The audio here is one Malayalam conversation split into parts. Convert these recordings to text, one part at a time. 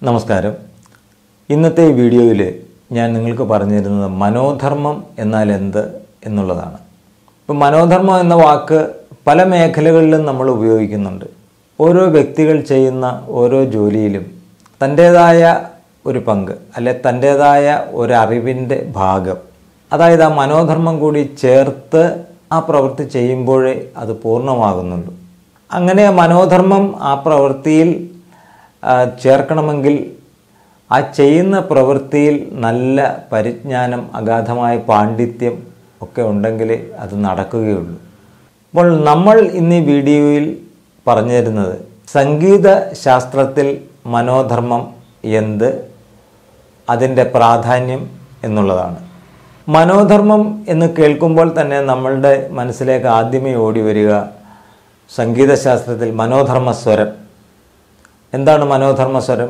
നമസ്കാരം ഇന്നത്തെ ഈ വീഡിയോയിൽ ഞാൻ നിങ്ങൾക്ക് പറഞ്ഞു തരുന്നത് മനോധർമ്മം എന്നാൽ എന്ത് എന്നുള്ളതാണ് ഇപ്പം മനോധർമ്മം എന്ന വാക്ക് പല മേഖലകളിലും നമ്മൾ ഉപയോഗിക്കുന്നുണ്ട് ഓരോ വ്യക്തികൾ ചെയ്യുന്ന ഓരോ ജോലിയിലും തൻ്റേതായ ഒരു പങ്ക് അല്ലെ തൻ്റേതായ ഒരു അറിവിൻ്റെ ഭാഗം അതായത് ആ മനോധർമ്മം കൂടി ചേർത്ത് ആ പ്രവൃത്തി ചെയ്യുമ്പോഴേ അത് പൂർണ്ണമാകുന്നുള്ളൂ അങ്ങനെ മനോധർമ്മം ആ പ്രവൃത്തിയിൽ ആ, ചേർക്കണമെങ്കിൽ ആ ചെയ്യുന്ന പ്രവൃത്തിയിൽ നല്ല പരിജ്ഞാനം അഗാധമായ പാണ്ഡിത്യം ഒക്കെ ഉണ്ടെങ്കിൽ അത് നടക്കുകയുള്ളൂ അപ്പോൾ നമ്മൾ ഇന്ന് ഈ വീഡിയോയിൽ പറഞ്ഞു തരുന്നത് സംഗീത ശാസ്ത്രത്തിൽ മനോധർമ്മം എന്ത് അതിൻ്റെ പ്രാധാന്യം എന്നുള്ളതാണ് മനോധർമ്മം എന്ന് കേൾക്കുമ്പോൾ തന്നെ നമ്മളുടെ മനസ്സിലേക്ക് ആദ്യമേ ഓടി വരിക സംഗീതശാസ്ത്രത്തിൽ മനോധർമ്മ സ്വരം എന്താണ് മനോധർമ്മ സ്വരം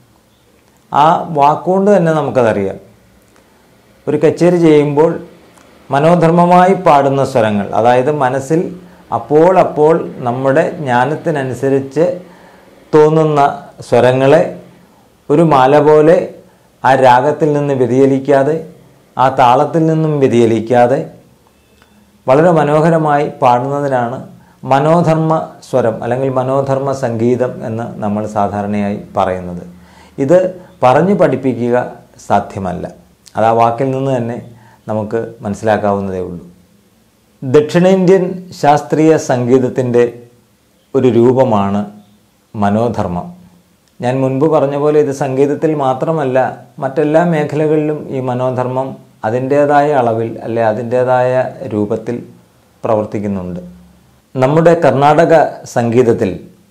ആ വാക്കുകൊണ്ട് തന്നെ നമുക്കതറിയാം ഒരു കച്ചേരി ചെയ്യുമ്പോൾ മനോധർമ്മമായി പാടുന്ന സ്വരങ്ങൾ അതായത് മനസ്സിൽ അപ്പോൾ അപ്പോൾ നമ്മുടെ ജ്ഞാനത്തിനനുസരിച്ച് തോന്നുന്ന സ്വരങ്ങളെ ഒരു മാല പോലെ ആ രാഗത്തിൽ നിന്ന് വ്യതിചലിക്കാതെ ആ താളത്തിൽ നിന്നും വ്യതിചലിക്കാതെ വളരെ മനോഹരമായി പാടുന്നതിനാണ് മനോധർമ്മ സ്വരം അല്ലെങ്കിൽ മനോധർമ്മ സംഗീതം എന്ന് നമ്മൾ സാധാരണയായി പറയുന്നത് ഇത് പറഞ്ഞു പഠിപ്പിക്കുക സാധ്യമല്ല അത് ആ വാക്കിൽ നിന്ന് തന്നെ നമുക്ക് മനസ്സിലാക്കാവുന്നതേ ഉള്ളൂ ദക്ഷിണേന്ത്യൻ ശാസ്ത്രീയ സംഗീതത്തിൻ്റെ ഒരു രൂപമാണ് മനോധർമ്മം ഞാൻ മുൻപ് പറഞ്ഞ പോലെ ഇത് സംഗീതത്തിൽ മാത്രമല്ല മറ്റെല്ലാ മേഖലകളിലും ഈ മനോധർമ്മം അതിൻ്റേതായ അളവിൽ അല്ലെ അതിൻ്റേതായ രൂപത്തിൽ പ്രവർത്തിക്കുന്നുണ്ട് നമ്മുടെ കർണാടക സംഗീതത്തിൽ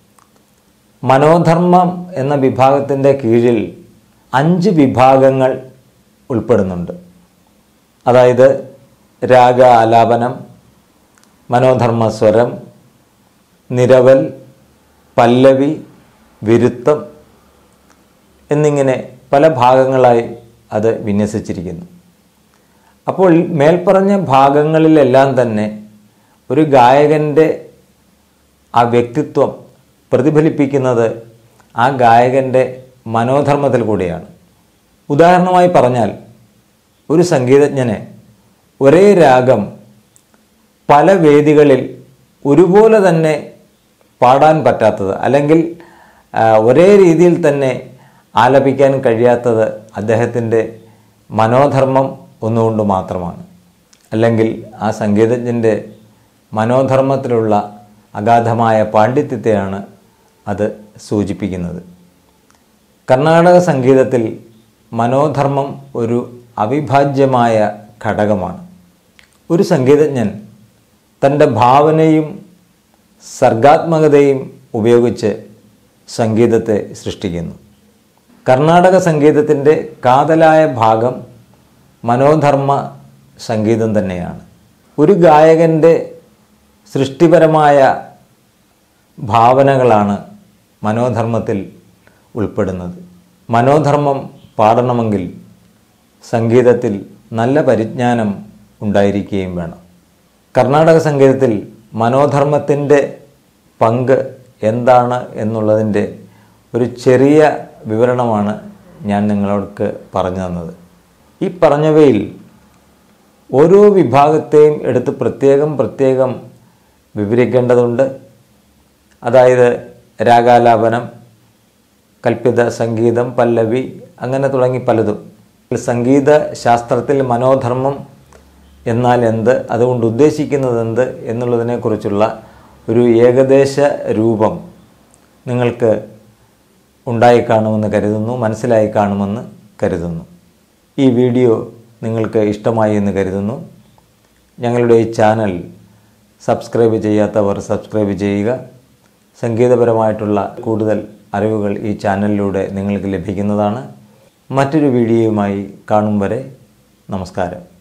മനോധർമ്മം എന്ന വിഭാഗത്തിൻ്റെ കീഴിൽ അഞ്ച് വിഭാഗങ്ങൾ ഉൾപ്പെടുന്നുണ്ട് അതായത് രാഗ ആലാപനം മനോധർമ്മ സ്വരം നിരവൽ പല്ലവി വിരുത്തം എന്നിങ്ങനെ പല ഭാഗങ്ങളായി അത് വിന്യസിച്ചിരിക്കുന്നു അപ്പോൾ മേൽപ്പറഞ്ഞ ഭാഗങ്ങളിലെല്ലാം തന്നെ ഒരു ഗായകൻ്റെ ആ വ്യക്തിത്വം പ്രതിഫലിപ്പിക്കുന്നത് ആ ഗായകൻ്റെ മനോധർമ്മത്തിൽ കൂടിയാണ് ഉദാഹരണമായി പറഞ്ഞാൽ ഒരു സംഗീതജ്ഞന് ഒരേ രാഗം പല വേദികളിൽ ഒരുപോലെ തന്നെ പാടാൻ പറ്റാത്തത് അല്ലെങ്കിൽ ആ, ഒരേ രീതിയിൽ തന്നെ ആലപിക്കാൻ കഴിയാത്തത് അദ്ദേഹത്തിൻ്റെ മനോധർമ്മം ഒന്നുകൊണ്ട് മാത്രമാണ് അല്ലെങ്കിൽ ആ സംഗീതജ്ഞൻ്റെ മനോധർമ്മത്തിലുള്ള അഗാധമായ പാണ്ഡിത്യത്തെയാണ് അത് സൂചിപ്പിക്കുന്നത് കർണാടക സംഗീതത്തിൽ മനോധർമ്മം ഒരു അവിഭാജ്യമായ ഘടകമാണ് ഒരു സംഗീതജ്ഞൻ തൻ്റെ ഭാവനയും സർഗാത്മകതയും ഉപയോഗിച്ച് സംഗീതത്തെ സൃഷ്ടിക്കുന്നു കർണാടക സംഗീതത്തിൻ്റെ കാതലായ ഭാഗം മനോധർമ്മ സംഗീതം തന്നെയാണ് ഒരു ഗായകൻ്റെ സൃഷ്ടിപരമായ ഭാവനകളാണ് മനോധർമ്മത്തിൽ ഉൾപ്പെടുന്നത് മനോധർമ്മം പാടണമെങ്കിൽ സംഗീതത്തിൽ നല്ല പരിജ്ഞാനം ഉണ്ടായിരിക്കുകയും വേണം കർണാടക സംഗീതത്തിൽ മനോധർമ്മത്തിൻ്റെ പങ്ക് എന്താണ് എന്നുള്ളതിൻ്റെ ഒരു ചെറിയ വിവരണമാണ് ഞാൻ നിങ്ങളോട് പറഞ്ഞു തന്നത് ഈ പറഞ്ഞവയിൽ ഓരോ വിഭാഗത്തെയും എടുത്ത് പ്രത്യേകം പ്രത്യേകം വിവരിക്കേണ്ടതുണ്ട് അതായത് രാഗാലാപനം കൽപ്പിത സംഗീതം പല്ലവി അങ്ങനെ തുടങ്ങി പലതും സംഗീത ശാസ്ത്രത്തിൽ മനോധർമ്മം എന്നാൽ എന്ത് അതുകൊണ്ട് ഉദ്ദേശിക്കുന്നത് എന്ത് എന്നുള്ളതിനെക്കുറിച്ചുള്ള ഒരു ഏകദേശ രൂപം നിങ്ങൾക്ക് ഉണ്ടായി കാണുമെന്ന് കരുതുന്നു മനസ്സിലായി കാണുമെന്ന് കരുതുന്നു ഈ വീഡിയോ നിങ്ങൾക്ക് ഇഷ്ടമായി എന്ന് കരുതുന്നു ഞങ്ങളുടെ ഈ ചാനൽ സബ്സ്ക്രൈബ് ചെയ്യാത്തവർ സബ്സ്ക്രൈബ് ചെയ്യുക സംഗീതപരമായിട്ടുള്ള കൂടുതൽ അറിവുകൾ ഈ ചാനലിലൂടെ നിങ്ങൾക്ക് ലഭിക്കുന്നതാണ് മറ്റൊരു വീഡിയോയുമായി കാണും വരെ നമസ്കാരം